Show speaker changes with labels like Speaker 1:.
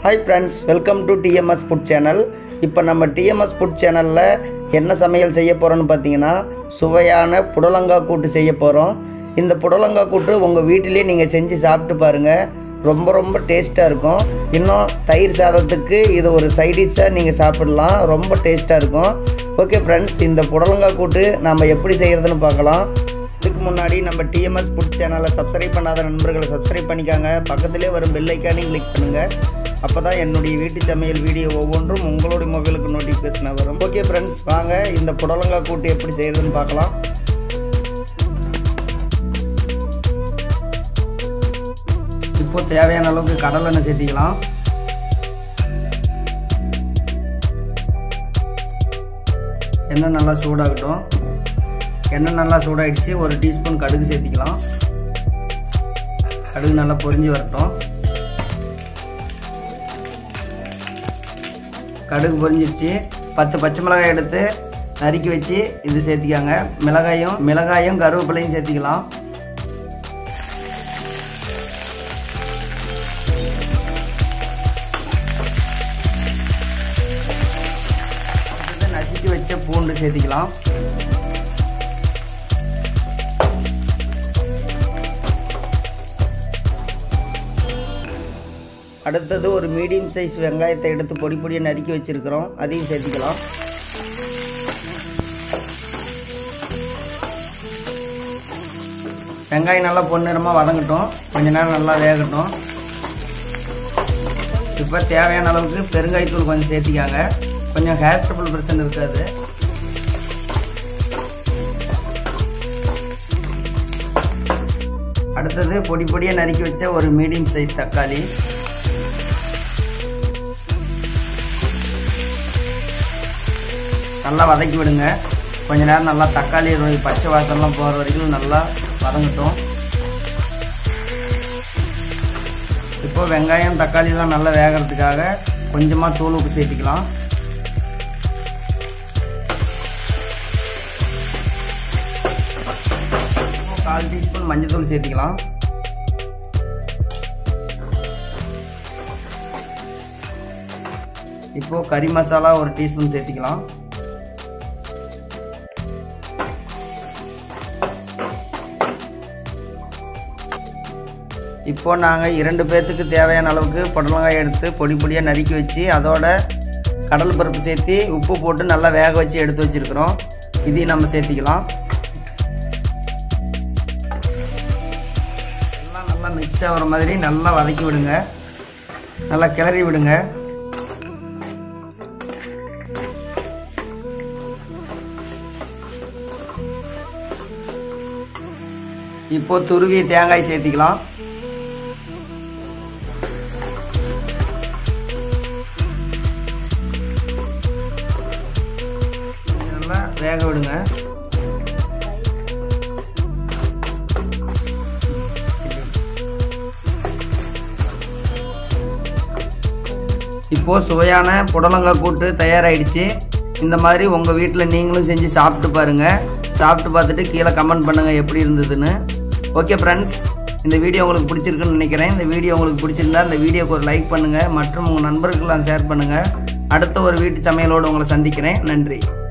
Speaker 1: hi friends welcome to TMS food channel இப்போ நம்ம TMS food சேனலில் என்ன சமையல் செய்ய போகிறோன்னு பார்த்தீங்கன்னா சுவையான புடலங்காய் கூட்டு செய்ய போகிறோம் இந்த புடலங்காய் கூட்டு உங்கள் வீட்டிலேயே நீங்கள் செஞ்சு சாப்பிட்டு பாருங்கள் ரொம்ப ரொம்ப டேஸ்ட்டாக இருக்கும் இன்னும் தயிர் சாதத்துக்கு இது ஒரு சைடிஷாக நீங்கள் சாப்பிடலாம் ரொம்ப டேஸ்ட்டாக இருக்கும் ஓகே ஃப்ரெண்ட்ஸ் இந்த புடலங்காய் கூட்டு நம்ம எப்படி செய்கிறதுன்னு பார்க்கலாம் இதுக்கு முன்னாடி நம்ம டிஎம்எஸ் ஃபுட் சேனலை சப்ஸ்கிரைப் பண்ணாத நண்பர்களை சப்ஸ்கிரைப் பண்ணிக்காங்க பக்கத்திலே வரும் பெல் ஐக்கானையும் கிளிக் பண்ணுங்கள் அப்போ தான் என்னுடைய வீட்டு சமையல் வீடியோ ஒவ்வொன்றும் உங்களுடைய மொபைலுக்கு நோட்டிஃபிகேஷன் வரும் ஓகே ஃப்ரெண்ட்ஸ் வாங்க இந்த புடலங்காய் கூட்டு எப்படி செய்கிறதுன்னு பார்க்கலாம் இப்போ தேவையான அளவுக்கு கடலெண்ணெய் சேர்த்திக்கலாம் எண்ணெய் நல்லா சூடாகட்டும் எண்ணெய் நல்லா சூடாகிடுச்சு ஒரு டீஸ்பூன் கடுகு சேர்த்திக்கலாம் கடுகு நல்லா பொரிஞ்சு வரட்டும் கடுகு பொரிஞ்சிருச்சு பத்து பச்சை மிளகாய் எடுத்து நறுக்கி வச்சு இது சேர்த்திக்காங்க மிளகாயும் மிளகாயும் கருவேப்பிலையும் சேர்த்திக்கலாம் நசுக்கி வச்ச பூண்டு சேர்த்திக்கலாம் அடுத்தது ஒரு மீடியம் சைஸ் வெங்காயத்தை எடுத்து பொடி பொடியாக நறுக்கி வச்சுருக்கிறோம் அதையும் சேர்த்திக்கலாம் வெங்காயம் நல்லா பொன்னிறமாக வதங்கட்டும் கொஞ்ச நேரம் நல்லா வேகட்டும் இப்போ தேவையான அளவுக்கு பெருங்காயத்தூள் கொஞ்சம் சேர்த்திக்காங்க கொஞ்சம் ஹேர் ஸ்டபிள் பிரச்சனை இருக்காது அடுத்தது பொடி பொடியாக நறுக்கி வச்ச ஒரு மீடியம் சைஸ் தக்காளி நல்லா வதக்கி விடுங்க கொஞ்ச நேரம் நல்லா தக்காளி பச்சை வாசம்லாம் போகிற வரைக்கும் நல்லா வதங்கட்டும் இப்போ வெங்காயம் தக்காளிலாம் நல்லா வேகிறதுக்காக கொஞ்சமாக தூள் உப்பு சேர்த்திக்கலாம் கால் டீஸ்பூன் மஞ்சள் தூள் சேர்த்திக்கலாம் இப்போ கறி மசாலா ஒரு டீஸ்பூன் சேர்த்திக்கலாம் இப்போ நாங்கள் இரண்டு பேர்த்துக்கு தேவையான அளவுக்கு புடலங்காய் எடுத்து பொடி பொடியாக நறுக்கி வச்சு அதோட கடல் பருப்பு சேர்த்து உப்பு போட்டு நல்லா வேக வச்சு எடுத்து வச்சுருக்குறோம் இதையும் நம்ம சேர்த்திக்கலாம் எல்லாம் நல்லா மிக்ஸ் ஆகிற மாதிரி நல்லா வதக்கி விடுங்க நல்லா கிளறி விடுங்க இப்போ துருவிய தேங்காய் சேர்த்திக்கலாம் நல்லா வேக விடுங்க இப்போது சுவையான புடலங்காய் கூட்டு தயாராகிடுச்சு இந்த மாதிரி உங்கள் வீட்டில் நீங்களும் செஞ்சு சாப்பிட்டு பாருங்கள் சாப்பிட்டு பார்த்துட்டு கீழே கமெண்ட் பண்ணுங்கள் எப்படி இருந்ததுன்னு ஓகே ஃப்ரெண்ட்ஸ் இந்த வீடியோ உங்களுக்கு பிடிச்சிருக்குன்னு நினைக்கிறேன் இந்த வீடியோ உங்களுக்கு பிடிச்சிருந்தா இந்த வீடியோக்கு ஒரு லைக் பண்ணுங்கள் மற்றும் உங்கள் நண்பர்களுக்கெல்லாம் ஷேர் பண்ணுங்கள் அடுத்த ஒரு வீட்டு சமையலோடு உங்களை சந்திக்கிறேன் நன்றி